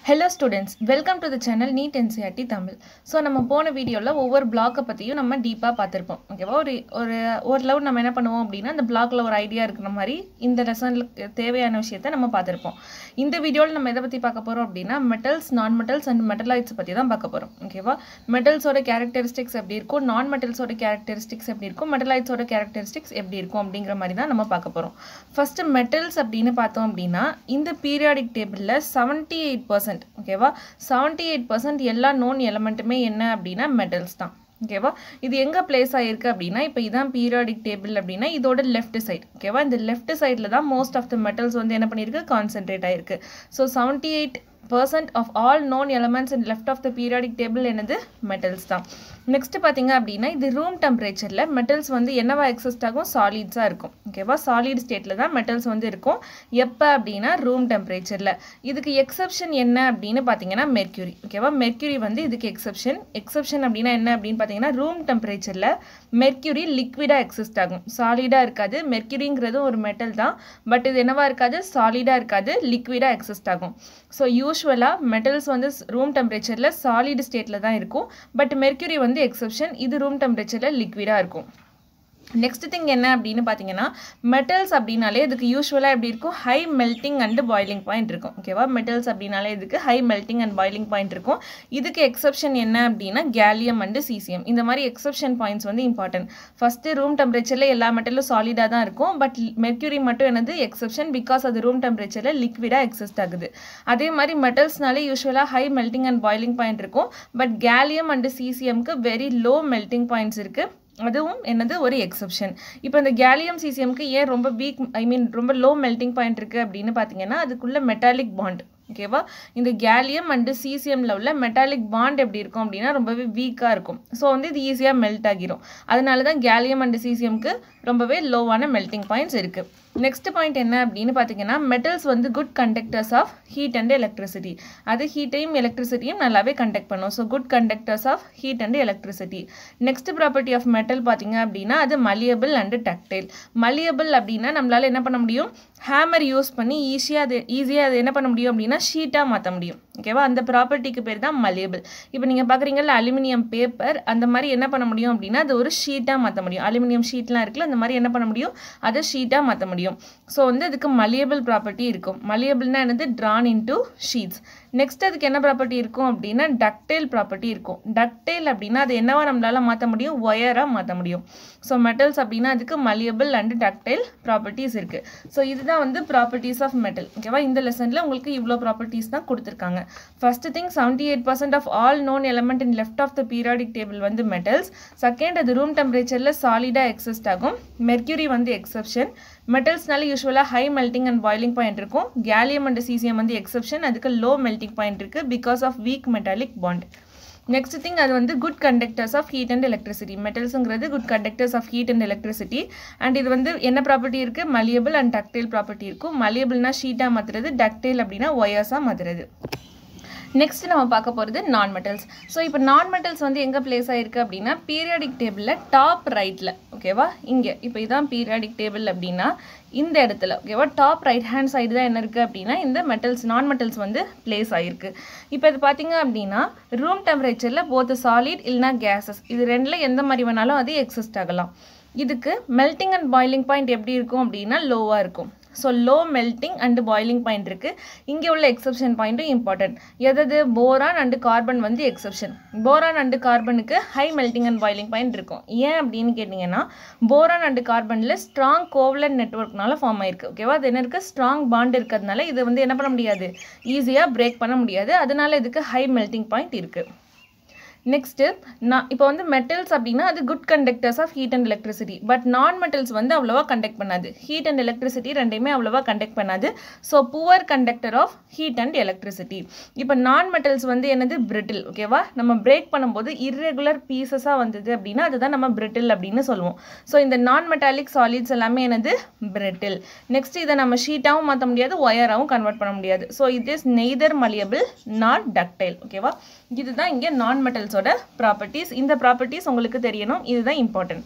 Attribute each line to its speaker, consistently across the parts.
Speaker 1: hello students welcome to the channel NEET NCERT Tamil so நம்ம போன வீடியோவில் ஒவ்வொரு பிளாக்கை பற்றியும் நம்ம டீப்பாக பார்த்துருப்போம் ஓகேவா ஒரு ஒரு ஒரு லெவல் நம்ம என்ன பண்ணுவோம் அப்படின்னா அந்த பிளாக்ல ஒரு ஐடியா இருக்கிற மாதிரி இந்த லெசனுக்கு தேவையான விஷயத்த நம்ம பார்த்துருப்போம் இந்த வீடியோவில் நம்ம எதை பற்றி பார்க்க போகிறோம் அப்படின்னா மெட்டல்ஸ் நான் மெட்டல்ஸ் அண்ட் மெட்டலாய்ட்ஸ் பற்றி தான் பார்க்க போகிறோம் ஓகேவா மெட்டல்ஸோட கேரக்டரிஸ்டிக்ஸ் எப்படி இருக்கும் நான் மெட்டல்ஸோட கேரக்டரிஸ்டிக்ஸ் எப்படி இருக்கும் மெட்டலாய்ட்ஸோட கேரக்டரிஸ்டிக்ஸ் எப்படி இருக்கும் அப்படிங்கிற மாதிரி தான் நம்ம பார்க்க போகிறோம் ஃபஸ்ட்டு மெட்டல்ஸ் அப்படின்னு பார்த்தோம் அப்படின்னா இந்த பீரியாடிக் டேபிளில் செவன்ட்டி எயிட் பர்சன்ட் ஓகேவா செவன்ட்டி எயிட் பர்சன்ட் எல்லா நோன் எலமெண்ட்டுமே என்ன அப்படின்னா மெட்டல்ஸ் தான் ஓகேவா இது எங்கே பிளேஸ் ஆகிருக்கு அப்படின்னா இப்போ இதான் பீரியாடிக் டேபிள் அப்படின்னா இதோட லெஃப்ட் சைடு ஓகேவா இந்த லெஃப்ட் சைடில் தான் மோஸ்ட் ஆஃப் த மெட்டல்ஸ் வந்து என்ன பண்ணியிருக்கு கான்சென்ட்ரேட் ஆயிருக்கு so seventy eight percent of all known elements in left of the periodic table என்னது மெட்டல்ஸ் தான் நெக்ஸ்ட் பார்த்தீங்க அப்படின்னா இது ரூம் டெம்பரேச்சரில் மெட்டல்ஸ் வந்து என்னவா எக்ஸிஸ்ட் ஆகும் சாலிட்ஸாக இருக்கும் ஓகேவா சாலிட் ஸ்டேட்டில் தான் மெட்டல்ஸ் வந்து இருக்கும் எப்போ அப்படின்னா ரூம் டெம்பரேச்சரில் இதுக்கு எக்ஸப்ஷன் என்ன அப்படின்னு பார்த்தீங்கன்னா மெர்க்யூரி ஓகேவா மெர்க்யூரி வந்து இதுக்கு எக்ஸப்ஷன் எக்ஸப்ஷன் அப்படின்னா என்ன அப்படின்னு பார்த்தீங்கன்னா ரூம் டெம்பரேச்சரில் மெர்க்யூரி லிக்விடாக எக்ஸிஸ்ட் ஆகும் சாலிடாக இருக்காது மெர்க்யூரிங்கிறது ஒரு மெட்டல் தான் பட் இது என்னவா இருக்காது சாலிடாக இருக்காது லிக்விடாக எக்ஸிஸ்ட் ஆகும் ஸோ யூஸ்வலாக மெட்டல்ஸ் வந்து ரூம் டெம்பரேச்சரில் சாலிட் ஸ்டேட்டில் தான் இருக்கும் பட் மெர்க்யூரி வந்து எக்ஸப்ஷன் இது ரூம் டெம்பரேச்சரில் லிக்விடாக இருக்கும் நெக்ஸ்ட் திங் என்ன அப்படின்னு பார்த்தீங்கன்னா மெட்டல்ஸ் அப்படின்னாலே இதுக்கு யூஸ்வலாக எப்படி இருக்கும் high melting and boiling point இருக்கும் ஓகேவா மெட்டல்ஸ் அப்படின்னாலே இதுக்கு high melting and boiling point இருக்கும் இதுக்கு எக்ஸப்ஷன் என்ன அப்படின்னா கேலியம் அண்ட் சிசிஎம் இந்த மாதிரி எக்ஸப்ஷன் பாயிண்ட்ஸ் வந்து இம்பார்ட்டன்ட் ஃபஸ்ட்டு ரூம் டெம்பரேச்சரில் எல்லா மெட்டலும் சாலிடாக தான் இருக்கும் பட் மெர்க்யூரி மட்டும் என்னது எக்ஸப்ஷன் பிகாஸ் அது ரூம் டெம்பரேச்சரில் லிக்விடாக எக்ஸிஸ்ட் ஆகுது அதே மாதிரி மெட்டல்ஸ்னாலே யூஸ்வலாக high melting and boiling point இருக்கும் பட் கேலியம் அண்ட் சிசிஎம்க்கு வெரி லோ மெல்ட்டிங் பாயிண்ட்ஸ் இருக்குது அதுவும் என்னது ஒரு எக்ஸப்ஷன் இப்போ இந்த கேலியம் சிசிஎம்க்கு ஏன் ரொம்ப வீக் ஐ மீன் ரொம்ப லோ மெல்ட்டிங் பாயிண்ட் இருக்குது அப்படின்னு பார்த்தீங்கன்னா அதுக்குள்ள மெட்டாலிக் பாண்ட் ஓகேவா இந்த கேலியம் அண்டு சிசிஎம் லெவலில் மெட்டாலிக் பாண்ட் எப்படி இருக்கும் அப்படின்னா ரொம்பவே வீக்காக இருக்கும் ஸோ வந்து இது ஈஸியாக மெல்ட் ஆகிரும் அதனால தான் கேலியம் அண்டு சிசிஎம்க்கு ரொம்பவே லோவான மெல்ட்டிங் பாயிண்ட்ஸ் இருக்குது நெக்ஸ்ட் பாயிண்ட் என்ன அப்படின்னு பார்த்தீங்கன்னா மெட்டல்ஸ் வந்து good conductors of heat and electricity அது ஹீட்டையும் எலக்ட்ரிசிட்டியும் நல்லாவே கண்டக்ட் பண்ணும் so good conductors of heat and electricity next property of metal பார்த்தீங்க அப்படின்னா அது மலியபிள் அண்டு டக்டைல் மலியபிள் அப்படின்னா நம்மளால் என்ன பண்ண முடியும் ஹேமர் யூஸ் பண்ணி ஈஸியாக அது ஈஸியாக அது என்ன பண்ண முடியும் அப்படின்னா ஷீட்டாக மாற்ற முடியும் ஓகேவா அந்த ப்ராப்பர்ட்டிக்கு பேர் தான் மலியபிள் இப்போ நீங்கள் பார்க்குறீங்கல்ல அலுமினியம் பேப்பர் அந்த மாதிரி என்ன பண்ண முடியும் அப்படின்னா அது ஒரு ஷீட்டாக மாற்ற முடியும் அலுமினியம் ஷீட்லாம் இருக்குல்ல அந்த மாதிரி என்ன பண்ண முடியும் அதை ஷீட்டாக மாற்ற முடியும் ஸோ வந்து அதுக்கு மலியபிள் ப்ராப்பர்ட்டி இருக்கும் மலியபிள்னா என்னது ட்ரான் இன்டூ ஷீட்ஸ் நெக்ஸ்ட் அதுக்கு என்ன ப்ராப்பர்ட்டி இருக்கும் அப்படின்னா டக்டைல் ப்ராப்பர்ட்டி இருக்கும் டக்டைல் அப்படின்னா அது என்னவா நம்மளால் மாற்ற முடியும் ஒயராக மாற்ற முடியும் ஸோ மெட்டல்ஸ் அப்படின்னா அதுக்கு மலியபிள் அண்ட் டக்டைல் ப்ராப்பர்ட்டிஸ் இருக்குது ஸோ இதுதான் வந்து ப்ராப்பர்ட்டிஸ் ஆஃப் மெட்டல் ஓகேவா இந்த லெசனில் உங்களுக்கு இவ்வளோ ப்ராப்பர்ட்டிஸ் தான் கொடுத்துருக்காங்க first thing seventy eight percent of all known element in left of the periodic table வந்து மெட்டல்ஸ் செகண்ட் அது ரூம் டெம்பரேச்சரில் சாலிடாக எக்ஸிஸ்ட் ஆகும் மெர்க்யூரி வந்து எக்ஸப்ஷன் மெட்டல்ஸ்னால யூஸ்வலாக high melting and boiling point இருக்கும் கேலியம் அண்ட் சிசிஎம் வந்து எக்ஸப்ஷன் அதுக்கு லோ மெல்ட்டிங் பாயிண்ட் இருக்குது because of weak metallic bond next thing அது வந்து good conductors of heat and electricity மெட்டல்ஸுங்கிறது good conductors of heat and electricity and இது வந்து என்ன ப்ராப்பர்ட்டி இருக்குது மலியபிள் அண்ட் டக்டைல் ப்ராப்பர்ட்டி இருக்கும் மலியபிள்னா ஷீட்டாக மாற்றுறது டக்டைல் அப்படின்னா ஒயர்ஸாக மாற்றுறது நெக்ஸ்ட் நம்ம பார்க்க போகிறது நான் மெட்டல்ஸ் ஸோ இப்போ நான் மெட்டல்ஸ் வந்து எங்கே பிளேஸ் ஆகிருக்கு அப்படின்னா பீரியாடிக் டேபிளில் டாப் ரைட்டில் ஓகேவா இங்கே இப்போ இதான் பீரியாடிக் டேபிள் அப்படின்னா இந்த இடத்துல ஓகேவா டாப் ரைட் ஹேண்ட் சைடு தான் என்ன இருக்குது அப்படின்னா இந்த மெட்டல்ஸ் நான் மெட்டல்ஸ் வந்து பிளேஸ் ஆகிருக்கு இப்போ இது பார்த்தீங்க அப்படின்னா ரூம் டெம்பரேச்சரில் போத் சாலிட் இல்லைனா கேஸஸ் இது ரெண்டில் எந்த மாதிரி வேணாலும் அது எக்ஸிஸ்ட் ஆகலாம் இதுக்கு மெல்ட்டிங் அண்ட் பாய்லிங் பாயிண்ட் எப்படி இருக்கும் அப்படின்னா லோவாக இருக்கும் so low melting and boiling point இருக்குது இங்கே உள்ள எக்ஸப்ஷன் பாயிண்ட்டும் இம்பார்ட்டன்ட் எதாவது போரான் அண்டு கார்பன் வந்து எக்ஸப்ஷன் போரான் அண்டு கார்பனுக்கு high melting and boiling point இருக்கும் ஏன் அப்படின்னு கேட்டிங்கன்னா போரான் அண்டு கார்பனில் ஸ்ட்ராங் கோவலன் நெட்ஒர்க்னால ஃபார்ம் ஆயிருக்கு ஓகேவா அது என்ன இருக்குது ஸ்ட்ராங் பாண்ட் இருக்கிறதுனால இது வந்து என்ன பண்ண முடியாது ஈஸியாக பிரேக் பண்ண முடியாது அதனால இதுக்கு ஹை மெல்ட்டிங் பாயிண்ட் இருக்குது நெக்ஸ்ட்டு நான் இப்போ வந்து மெட்டல்ஸ் அப்படின்னா அது good conductors of heat and electricity but non metals வந்து அவ்வளோவா கண்டக்ட் பண்ணாது ஹீட் அண்ட் எலக்ட்ரிசிட்டி ரெண்டையுமே அவ்வளோவா கண்டக்ட் பண்ணாது so poor conductor of heat and electricity இப்போ நான் மெட்டல்ஸ் வந்து என்னது பிரிட்டில் ஓகேவா நம்ம பிரேக் பண்ணும்போது இர்ரெகுலர் பீசஸாக வந்தது அப்படின்னா அதுதான் நம்ம பிரிட்டில் அப்படின்னு சொல்லுவோம் ஸோ இந்த நான் மெட்டாலிக் சாலிட்ஸ் எல்லாமே என்னது பிரிட்டில் நெக்ஸ்ட் இதை நம்ம ஷீட்டாகவும் மாற்ற முடியாது ஒயராகவும் கன்வெர்ட் பண்ண முடியாது ஸோ இது is neither malleable not ductile ஓகேவா இதுதான் இங்கே நான் மெட்டல்ஸோட ப்ராப்பர்ட்டிஸ் இந்த ப்ராப்பர்ட்டிஸ் உங்களுக்கு தெரியணும் இதுதான் இம்பார்ட்டன்ட்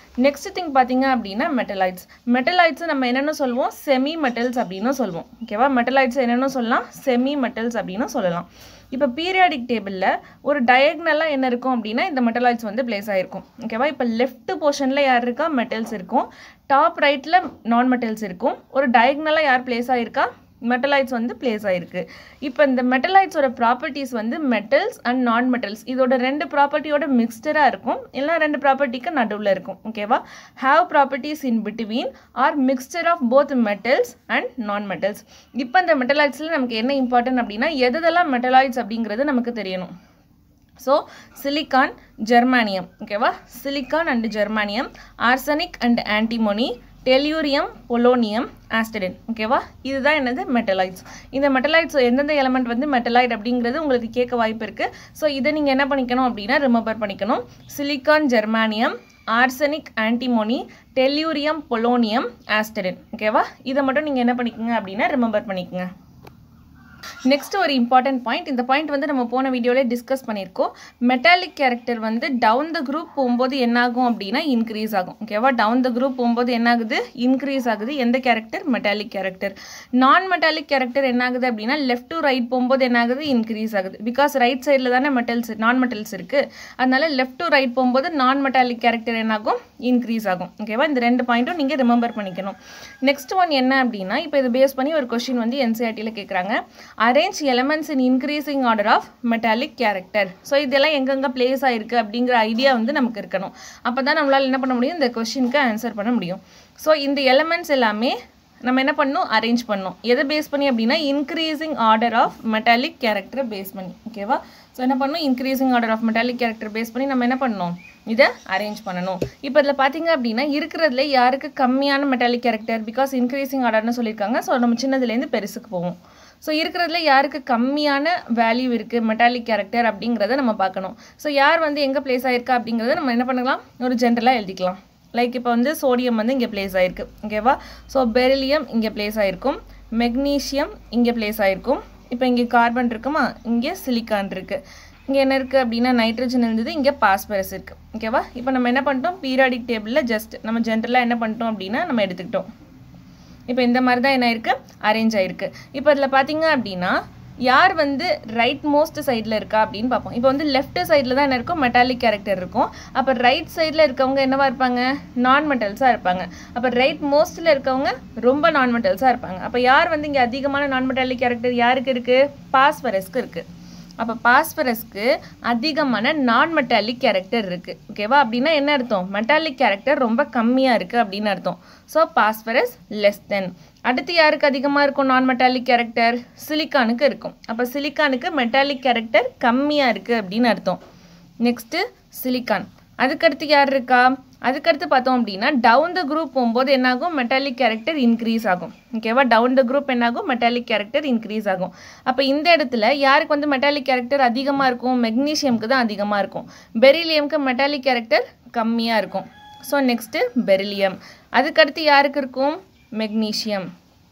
Speaker 1: நெக்ஸ்ட் திங் பார்த்தீங்க அப்படின்னா மெட்டலைட்ஸ் மெட்டலைட்ஸ் நம்ம என்னென்னு சொல்லுவோம் செமி மெட்டல்ஸ் அப்படின்னு சொல்லுவோம் ஓகேவா மெட்டலைட்ஸ் என்னென்னு சொல்லலாம் செமி மெட்டல்ஸ் அப்படின்னு சொல்லலாம் இப்போ பீரியாடிக் டேபிளில் ஒரு டயக்னலாக என்ன இருக்கும் அப்படின்னா இந்த மெட்டலாய்ட்ஸ் வந்து பிளேஸ் ஆகிருக்கும் ஓகேவா இப்போ லெஃப்ட் போர்ஷனில் யார் இருக்கா மெட்டல்ஸ் இருக்கும் டாப் ரைட்டில் நான் மெட்டல்ஸ் இருக்கும் ஒரு டயக்னலாக யார் பிளேஸ் ஆகிருக்கா மெட்டலைட்ஸ் வந்து பிளேஸ் ஆகிருக்கு இப்போ இந்த மெட்டலைட்ஸோட ப்ராப்பர்ட்டிஸ் வந்து மெட்டல்ஸ் அண்ட் நான் மெட்டல்ஸ் இதோட ரெண்டு ப்ராப்பர்ட்டியோட மிக்ஸ்டராக இருக்கும் இல்லை ரெண்டு ப்ராப்பர்ட்டிக்கு நடுவில் இருக்கும் ஓகேவா have properties in between or mixture of both metals and non metals இப்போ இந்த மெட்டலாய்ட்ஸில் நமக்கு என்ன இம்பார்ட்டன்ட் அப்படின்னா எதெல்லாம் மெட்டலாய்ட்ஸ் அப்படிங்கிறது நமக்கு தெரியணும் ஸோ சிலிக்கான் ஜெர்மானியம் ஓகேவா silicon and germanium arsenic and antimony tellurium polonium astatine ஓகேவா இதுதான் என்னது மெட்டலைட்ஸ் இந்த மெட்டலைட்ஸ் எந்தெந்த எலமெண்ட் வந்து மெட்டலைட் அப்படிங்கிறது உங்களுக்கு கேட்க வாய்ப்பு இருக்குது ஸோ இதை நீங்கள் என்ன பண்ணிக்கணும் அப்படின்னா ரிமெம்பர் பண்ணிக்கணும் silicon germanium arsenic antimony tellurium polonium astatine ஓகேவா இதை மட்டும் நீங்கள் என்ன பண்ணிக்கோங்க அப்படின்னா ரிமெம்பர் பண்ணிக்கோங்க நெக்ஸ்ட் ஒரு இம்பார்ட்டன்ட் பாயிண்ட் இந்த பாயிண்ட் வந்து நம்ம போன வீடியோவில் டிஸ்கஸ் பண்ணியிருக்கோம் மெட்டாலிக் கேரக்டர் வந்து டவுன் த குரூப் போகும்போது என்ன ஆகும் அப்படின்னா இன்க்ரீஸ் ஆகும் ஓகேவா டவுன் த குரூப் போகும்போது என்ன ஆகுது இன்க்ரீஸ் ஆகுது எந்த character metallic character non metallic character என்ன ஆகுது அப்படின்னா லெஃப்ட் டு ரைட் போகும்போது என்ன ஆகுது இன்க்ரீஸ் ஆகுது பிகாஸ் ரைட் சைடில் தானே மெட்டல்ஸ் நான் மெட்டல்ஸ் இருக்குது அதனால லெஃப்ட் டு ரைட் போகும்போது நான் மெட்டாலிக் கேரக்டர் என்ன ஆகும் இன்க்ரீஸ் ஆகும் ஓகேவா இந்த ரெண்டு பாயிண்ட்டும் நீங்கள் ரிமெம்பர் பண்ணிக்கணும் நெக்ஸ்ட் ஒன் என்ன அப்படின்னா இப்போ இது பேஸ் பண்ணி ஒரு கொஷின் வந்து என்சிஆர்டியில் கேட்குறாங்க arrange elements in increasing order of metallic character so இதெல்லாம் எங்கெங்கே பிளேஸ் ஆயிருக்கு அப்படிங்கிற ஐடியா வந்து நமக்கு இருக்கணும் அப்போ தான் நம்மளால் என்ன பண்ண முடியும் இந்த கொஷினுக்கு ஆன்சர் பண்ண முடியும் ஸோ இந்த எலமெண்ட்ஸ் எல்லாமே நம்ம என்ன பண்ணணும் அரேஞ்ச் பண்ணணும் எதை பேஸ் பண்ணி அப்படின்னா இன்க்ரீசிங் ஆர்டர் ஆஃப் மெட்டாலிக் கேரக்டரை பேஸ் பண்ணி ஓகேவா ஸோ என்ன பண்ணணும் increasing order of metallic character base பண்ணி நம்ம என்ன பண்ணணும் இதை அரேஞ்ச் பண்ணணும் இப்போ இதில் பார்த்தீங்க அப்படின்னா இருக்கிறதுல யாருக்கு கம்மியான மெட்டாலிக் கேரக்டர் பிகாஸ் இன்க்ரீசிங் ஆர்டர்னு சொல்லியிருக்காங்க ஸோ நம்ம சின்னதுலேருந்து பெருசுக்கு போவோம் ஸோ இருக்கிறதுல யாருக்கு கம்மியான வேல்யூ இருக்குது மெட்டாலிக் கேரக்டர் அப்படிங்கிறத நம்ம பார்க்கணும் ஸோ யார் வந்து எங்கே பிளேஸ் ஆயிருக்கா அப்படிங்கிறத நம்ம என்ன பண்ணலாம் ஒரு ஜென்ரலாக எழுதிக்கலாம் லைக் இப்போ வந்து சோடியம் வந்து இங்கே பிளேஸ் ஆயிருக்கு ஓகேவா ஸோ பெரிலியம் இங்கே பிளேஸ் ஆயிருக்கும் மெக்னீஷியம் இங்கே பிளேஸ் ஆயிருக்கும் இப்போ இங்கே கார்பன் இருக்குமா இங்கே சிலிக்கான் இருக்குது இங்கே என்ன இருக்குது அப்படின்னா நைட்ரஜன் இருந்தது இங்கே பாஸ்பரஸ் இருக்குது ஓகேவா இப்போ நம்ம என்ன பண்ணிட்டோம் பீரியாடிக் டேபிளில் ஜஸ்ட் நம்ம ஜென்ரலாக என்ன பண்ணிட்டோம் அப்படின்னா நம்ம எடுத்துக்கிட்டோம் இப்போ இந்த மாதிரி தான் என்ன ஆயிருக்கு அரேஞ்ச் ஆயிருக்கு இப்போ இதில் பார்த்தீங்க அப்படின்னா யார் வந்து ரைட் மோஸ்ட் சைடில் இருக்கா அப்படின்னு பார்ப்போம் இப்போ வந்து லெஃப்ட் சைடில் தான் என்ன இருக்கும் மெட்டாலிக் கேரக்டர் இருக்கும் அப்போ ரைட் சைடில் இருக்கவங்க என்னவா இருப்பாங்க நான் மெட்டல்ஸாக இருப்பாங்க அப்போ ரைட் மோஸ்ட்டில் இருக்கவங்க ரொம்ப நான் மெட்டல்ஸாக இருப்பாங்க அப்போ யார் வந்து இங்கே அதிகமான நான் மெட்டாலிக் கேரக்டர் யாருக்கு இருக்குது பாஸ்பரஸ்க்கு இருக்குது அப்போ பாஸ்பரஸ்க்கு அதிகமான நான் மெட்டாலிக் கேரக்டர் இருக்குது ஓகேவா அப்படின்னா என்ன அர்த்தம் மெட்டாலிக் கேரக்டர் ரொம்ப கம்மியாக இருக்குது அப்படின்னு அர்த்தம் ஸோ பாஸ்பரஸ் லெஸ் தென் அடுத்து யாருக்கு அதிகமாக இருக்கும் நான் மெட்டாலிக் கேரக்டர் சிலிக்கானுக்கு இருக்கும் அப்போ சிலிக்கானுக்கு மெட்டாலிக் கேரக்டர் கம்மியாக இருக்குது அப்படின்னு அர்த்தம் நெக்ஸ்ட்டு சிலிக்கான் அதுக்கடுத்து யார் இருக்கா அதுக்கடுத்து பார்த்தோம் அப்படின்னா டவுன் த குரூப் போகும்போது என்னாகும் மெட்டாலிக் கேரக்டர் இன்க்ரீஸ் ஆகும் ஓகேவா டவுன் த குரூப் என்னாகும் மெட்டாலிக் கேரக்டர் இன்க்ரீஸ் ஆகும் அப்போ இந்த இடத்துல யாருக்கு வந்து மெட்டாலிக் கேரக்டர் அதிகமாக இருக்கும் மெக்னீஷியம்க்கு தான் அதிகமாக இருக்கும் பெரிலியம்க்கு மெட்டாலிக் கேரக்டர் கம்மியாக இருக்கும் ஸோ நெக்ஸ்ட்டு பெரிலியம் அதுக்கடுத்து யாருக்கு இருக்கும் மெக்னீஷியம்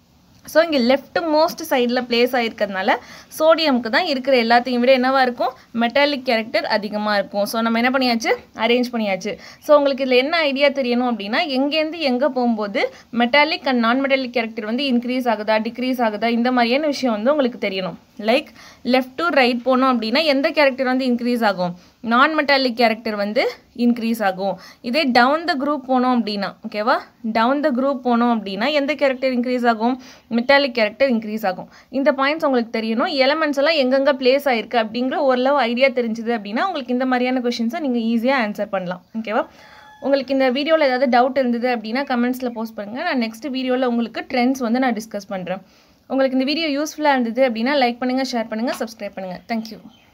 Speaker 1: ஸோ இங்கே லெஃப்ட் மோஸ்ட் சைடில் பிளேஸ் ஆகிருக்கிறதுனால சோடியமுக்கு தான் இருக்கிற எல்லாத்தையும் விட என்னவாக இருக்கும் மெட்டாலிக் கேரக்டர் அதிகமாக இருக்கும் ஸோ நம்ம என்ன பண்ணியாச்சு அரேஞ்ச் பண்ணியாச்சு ஸோ உங்களுக்கு இதில் என்ன ஐடியா தெரியணும் அப்படின்னா எங்கேருந்து எங்கே போகும்போது metallic and non metallic character வந்து இன்க்ரீஸ் ஆகுதா டிக்ரீஸ் ஆகுதா இந்த மாதிரியான விஷயம் வந்து உங்களுக்கு தெரியணும் லைக் லெஃப்ட் டு ரைட் போனோம் அப்படின்னா எந்த கேரக்டர் வந்து இன்க்ரீஸ் ஆகும் நான் மெட்டாலிக் கேரக்டர் வந்து இன்க்ரீஸ் ஆகும் இதே டவுன் த குரூப் போனோம் அப்படின்னா ஓகேவா டவுன் த குரூப் போனோம் அப்படின்னா எந்த கேரக்டர் இன்க்ரீஸ் ஆகும் மெட்டாலிக் கேரக்டர் இன்க்ரீஸ் ஆகும் இந்த பாயிண்ட்ஸ் உங்களுக்கு தெரியணும் எலமெண்ட்ஸ் எல்லாம் எங்கெங்கே பிளேஸ் ஆயிருக்கு அப்படிங்கிற ஓரளவு ஐடியா தெரிஞ்சுது அப்படின்னா உங்களுக்கு இந்த மாதிரியான கொஷின்ஸை நீங்கள் ஈஸியாக ஆன்சர் பண்ணலாம் ஓகேவா உங்களுக்கு இந்த வீடியோவில் ஏதாவது டவுட் இருந்தது அப்படின்னா கமெண்ட்ஸில் போஸ்ட் பண்ணுங்கள் நான் நெக்ஸ்ட் வீடியோவில் உங்களுக்கு ட்ரெண்ட்ஸ் வந்து நான் டிஸ்கஸ் பண்ணுறேன் உங்களுக்கு இந்த வீடியோ யூஸ்ஃபுல்லாக இருந்தது அப்படின்னா லைக் பண்ணுங்கள் ஷேர் பண்ணுங்கள் சப்ஸ்கிரைப் பண்ணுங்கள் தேங்க்யூ